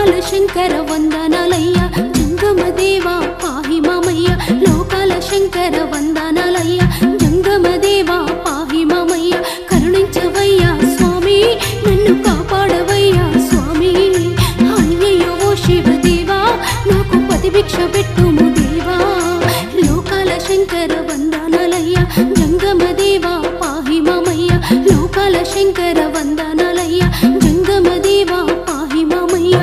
లోకాల శంకర వందనాలయ్య జంగమ దేవా పాహి మామయ్య లోకాల శంకర వందనాలయ్య జంగమ దేవా పాహి మామయ్య కరుణించవయ్యా స్వామి నన్ను కాపాడవయ్యా స్వామి అయ్యయ్యో ఓ శివదేవా నాకు పతి భిక్ష పెట్టుము దేవా లోకాల శంకర వందనాలయ్య జంగమ దేవా పాహి మామయ్య లోకాల శంకర వందనాలయ్య జంగమ దేవా పాహి మామయ్య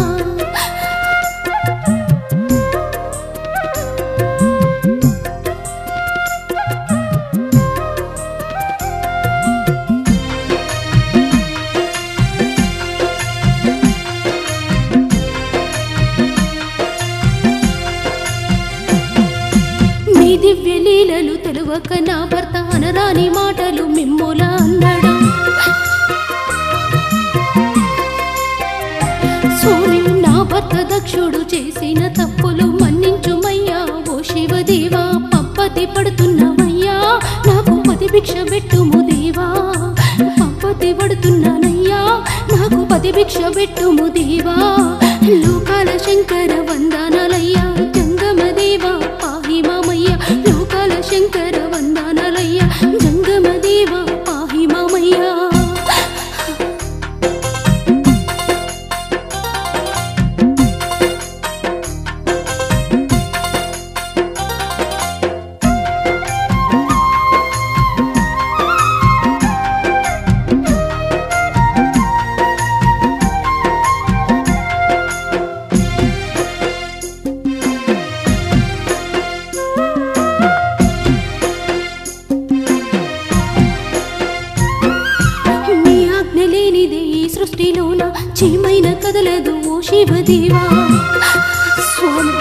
మీ దివ్య లీలలు తెలువక నా భర్త అనరాని మాటలు మిమ్ముల అందడం స్వామి నా భర్త దక్షుడు చేసిన తప్పులు మన్నించుమయ్యా ఓ శివదేవా పప్పతి పడుతున్నవయ్యా నాకు పతి భిక్ష పెట్టుము దేవా పప్పతి పడుతున్నానయ్యా నాకు పతి భిక్ష పెట్టుము దేవా లోకాల శంకర వందనాలయ్యా జంగమ దేవా పాహి మామయ్య లోకాల శంకర వందనాలయ్య జంగమ దేవా పాహి మామయ్య నీ ఆజ్ఞ లేనిదే ఈ సృష్టిలోన చీమైన కదలదు ఓ శివదేవా స్వామి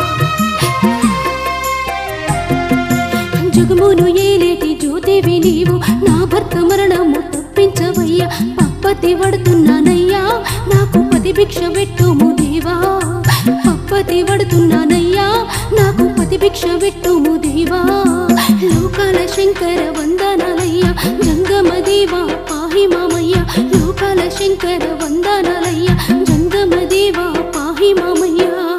జగమును ఏలేటి జ్యోతివి నీవు నా భర్త మరణము తప్పించవయ్యా పప్పతి పడుతున్నానయ్యా నాకు పతి భిక్ష పెట్టుము దేవా పప్పతి పడుతున్నానయ్యా నాకు పతి భిక్ష పెట్టుము దేవా లోకాల శంకర వందనాలయ్య జంగమ దేవా పాహి మామయ్య లోకాల శంకర వందనాలయ్య జంగమ దేవా పాహి మామయ్య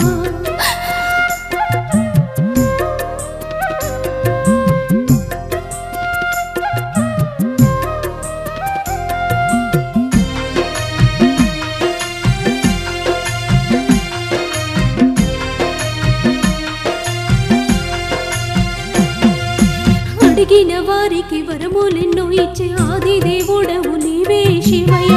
అడిగిన వారికి వరములెన్నో ఇచ్చే ఆది దేవుడవు నీవే శివయ్య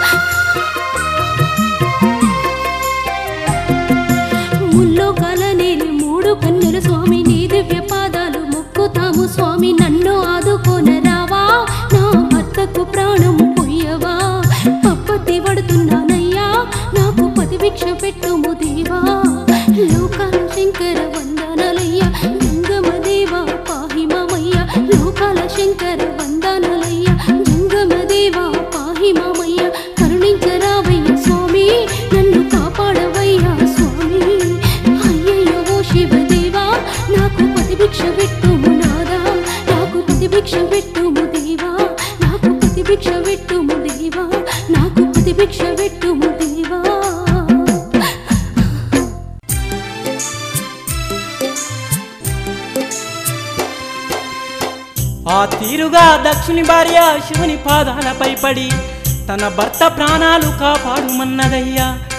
ముల్లో కలనేలి మూడు కన్నుల స్వామి నీ దివ్య పాదాలు మొక్కుతాము స్వామి నన్ను ఆదుకోనరావా నా భర్తకు ప్రాణం పొయ్యవా పప్పతి పడుతున్నానయ్యా నాకు పతి భిక్ష పెట్టుము దేవా లోకాల శంకర వందనాలయ్య జంగమ దేవా పాహి మామయ్య లోకాల శంకర వందనాలయ్య జంగమ దేవా పాహి మామయ్య కరుణించరావయ్య స్వామి నన్ను కాపాడవయ్యా స్వామి అయ్యయ్యో ఓ శివదేవా నాకు పతి భిక్ష పెట్టుము నాదా నాకు పతి భిక్ష పెట్టుము దేవా నాకు పతి భిక్ష పెట్టుము దేవా నాకు పతి భిక్ష పెట్టుము దేవా ఆ తీరుగా దక్షిణి భార్య శివుని పాదాలపై పడి తన భర్త ప్రాణాలు కాపాడుమన్నదయ్యా